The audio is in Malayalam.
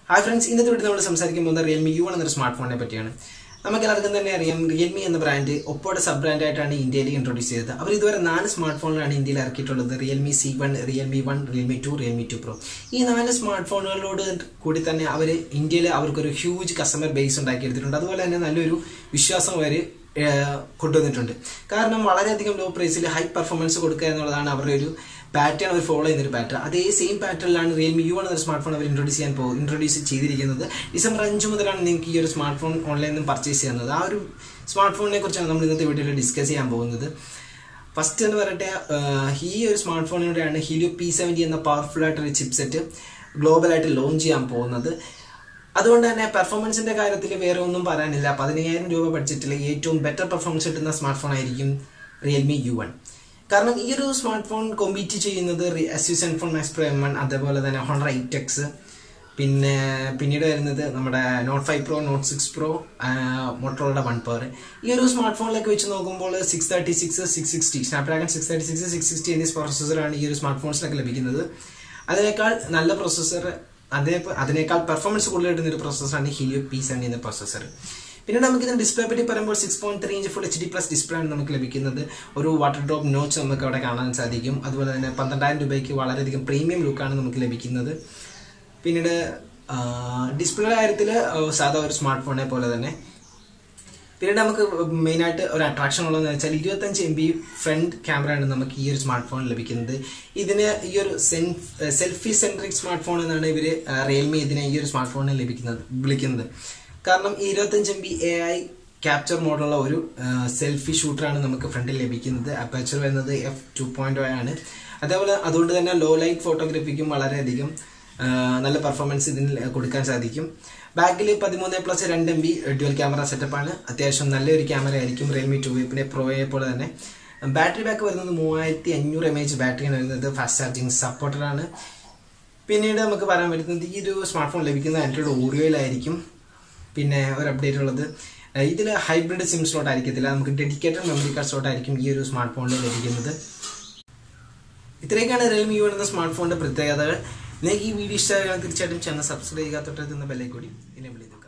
ഹായ് ഫ്രണ്ട്സ് ഇന്നത്തെ വീട്ടിൽ നമ്മൾ സംസാരിക്കാൻ പോകുന്ന റിയൽമി യു എന്നൊരു സ്മാർട്ട് ഫോണിനെ പറ്റിയാണ് നമുക്ക് എല്ലാവർക്കും തന്നെ അറിയാം റിയൽമി എന്ന ബ്രാൻഡ് ഒപ്പോടെ സബ് ബ്രാൻഡായിട്ടാണ് ഇന്ത്യയിൽ ഇൻട്രൊഡ്യൂസ് ചെയ്തത് അവർ ഇതുവരെ നാല് സ്മാർട്ട് ഫോണുകളാണ് ഇന്ത്യയിൽ ഇറക്കിയിട്ടുള്ളത് Realme C one Realme one Realme two Realme two pro ഈ നാല് സ്മാർട്ട് ഫോണുകളോട് കൂടി തന്നെ അവർ ഇന്ത്യയിൽ അവർക്കൊരു ഹ്യൂജ് കസ്റ്റമർ ബേസ് ഉണ്ടാക്കിയെടുത്തിട്ടുണ്ട് അതുപോലെ തന്നെ നല്ലൊരു വിശ്വാസം അവർ കൊണ്ടുവന്നിട്ടുണ്ട് കാരണം വളരെയധികം ലോ പ്രൈസിൽ ഹൈ പെർഫോമൻസ് കൊടുക്കുക എന്നുള്ളതാണ് അവരുടെ ഒരു പാറ്റേൺ അവർ ഫോളോ ചെയ്യുന്ന ഒരു പാറ്റേൺ അതേ സെയിം പാറ്റേണിലാണ് റിയൽമി യു എന്ന സ്മാർട്ട് ഫോൺ അവർ ഇൻട്രൊഡ്യൂസ് ചെയ്യാൻ പോകും ഇൻട്രൊഡ്യൂസ് ചെയ്തിരിക്കുന്നത് ഡിസംബർ അഞ്ച് മുതലാണ് നിങ്ങൾക്ക് ഈ ഒരു സ്മാർട്ട് ഫോൺ ഓൺലൈനിൽ നിന്ന് പർച്ചേസ് ചെയ്യുന്നത് ആ ഒരു സ്മാർട്ട് ഫോണിനെ കുറിച്ചാണ് നമ്മൾ ഇന്നത്തെ വീഡിയോയിൽ ഡിസ്കസ് ചെയ്യാൻ പോകുന്നത് ഫസ്റ്റ് എന്ന് പറയട്ടെ ഈ ഒരു സ്മാർട്ട് ഫോണിലൂടെയാണ് ഹീലിയോ പി സെവൻറ്റി എന്ന പവർഫുൾ ആയിട്ടൊരു ചിപ്സെറ്റ് ഗ്ലോബലായിട്ട് ലോഞ്ച് ചെയ്യാൻ പോകുന്നത് അതുകൊണ്ട് തന്നെ പെർഫോമൻസിന്റെ കാര്യത്തിൽ വേറെ ഒന്നും പറയാനില്ല പതിനയ്യായിരം രൂപ ബഡ്ജറ്റിൽ ഏറ്റവും ബെറ്റർ പെർഫോമൻസ് കിട്ടുന്ന സ്മാർട്ട് ഫോൺ ആയിരിക്കും റിയൽമി യു വൺ കാരണം ഈ ഒരു സ്മാർട്ട് ഫോൺ കോമ്പീറ്റ് ചെയ്യുന്നത് Asus Zenfone max pro M one അതേപോലെ തന്നെ ഹോണ്ടർ എയ്റ്റ് എക്സ് പിന്നെ പിന്നീട് വരുന്നത് നമ്മുടെ note five pro note six pro മോട്ടോറുടെ വൺ പവർ ഈ ഒരു സ്മാർട്ട് ഫോണിലേക്ക് വെച്ച് നോക്കുമ്പോൾ six thirty six six sixty snapdragon six thirty six six sixty എന്നീ പ്രോസസ്സറാണ് ഈ ഒരു സ്മാർട്ട് ഫോൺസിലൊക്കെ ലഭിക്കുന്നത് അതിനേക്കാൾ നല്ല പ്രോസസ്സർ അതേ അതിനേക്കാൾ പെർഫോമൻസ് കൂടുതൽ കിട്ടുന്ന ഒരു പ്രോസസ്സറാണ് ഹീലിയോ പി സെവൻ എന്ന പ്രോസസ്സർ പിന്നീട് നമുക്ക് ഇതിന് ഡിസ്പ്ലേ പറ്റി പറയുമ്പോൾ six point three inch full H D plus display ആണ് നമുക്ക് ലഭിക്കുന്നത് ഒരു വാട്ടർ ഡ്രോപ്പ് നോച്ച് നമുക്ക് അവിടെ കാണാൻ സാധിക്കും അതുപോലെ തന്നെ പന്ത്രണ്ടായിരം രൂപയ്ക്ക് വളരെയധികം പ്രീമിയം ലുക്കാണ് നമുക്ക് ലഭിക്കുന്നത് പിന്നീട് ഡിസ്പ്ലേ കാര്യത്തിൽ സാധാ ഒരു സ്മാർട്ട് ഫോണിനെ പോലെ തന്നെ പിന്നീട് നമുക്ക് മെയിനായിട്ട് ഒരു അട്രാക്ഷൻ ഉള്ളതെന്ന് വെച്ചാൽ ഇരുപത്തഞ്ച് എം ബി ഫ്രണ്ട് ക്യാമറയാണ് നമുക്ക് ഈ ഒരു സ്മാർട്ട് ഫോൺ ലഭിക്കുന്നത് ഇതിന് ഈ ഒരു സെൽഫി സെൻട്രിക് സ്മാർട്ട് ഫോൺ എന്നാണ് ഇവർ റിയൽമി ഇതിനെ ഈ ഒരു സ്മാർട്ട് ഫോണിൽ ലഭിക്കുന്നത് വിളിക്കുന്നത് കാരണം ഈ ഇരുപത്തഞ്ച് M B A I capture മോഡുള്ള ഒരു സെൽഫി ഷൂട്ടറാണ് നമുക്ക് ഫ്രണ്ടിൽ ലഭിക്കുന്നത് അപ്പച്ചർ വരുന്നത് എഫ് ടു പോയിന്റ് ആണ് അതേപോലെ അതുകൊണ്ട് തന്നെ ലോ ലൈറ്റ് ഫോട്ടോഗ്രാഫിക്കും വളരെയധികം നല്ല പെർഫോമൻസ് ഇതിന് കൊടുക്കാൻ സാധിക്കും ബാക്കിൽ പതിമൂന്ന് പ്ലസ് രണ്ട് എം ബി ഡ്യുവൽ ക്യാമറ സെറ്റപ്പാണ് അത്യാവശ്യം നല്ലൊരു ക്യാമറ ആയിരിക്കും റിയൽമി ടു പിന്നെ പ്രോയെ പോലെ തന്നെ ബാറ്ററി ബാക്ക് വരുന്നത് മൂവായിരത്തി അഞ്ഞൂറ് എം എച്ച് ബാറ്ററിയാണ് വരുന്നത് ഫാസ്റ്റ് ചാർജിങ് സപ്പോർട്ടറാണ് പിന്നീട് നമുക്ക് പറയാൻ പറ്റുന്നത് ഈ ഒരു സ്മാർട്ട് ഫോൺ ലഭിക്കുന്നത് ആൻഡ്രോയിഡ് ഓറിയോയിലായിരിക്കും പിന്നെ ഒരു അപ്ഡേറ്റ് ഉള്ളത് ഇതിൽ ഹൈബ്രിഡ് സിം സ്ലോട്ട് ആയിരിക്കത്തില്ല നമുക്ക് ഡെഡിക്കേറ്റഡ് മെമ്മറി കാർഡ് സ്ലോട്ട് ആയിരിക്കും ഈ ഒരു സ്മാർട്ട് ഫോണിൽ ലഭിക്കുന്നത് ഇത്രയൊക്കെയാണ് റിയൽമി യു എന്ന സ്മാർട്ട് ഫോണിന്റെ പ്രത്യേകതകൾ നിങ്ങൾക്ക് ഈ വീഡിയോ ഇഷ്ടമായാൽ തീർച്ചയായിട്ടും ചാനൽ സബ്സ്ക്രൈബ് ചെയ്യുക തൊട്ടടുത്തുന്ന ബെല്ലൈക്കൂടി എന്നെ വിളിക്കുന്നത്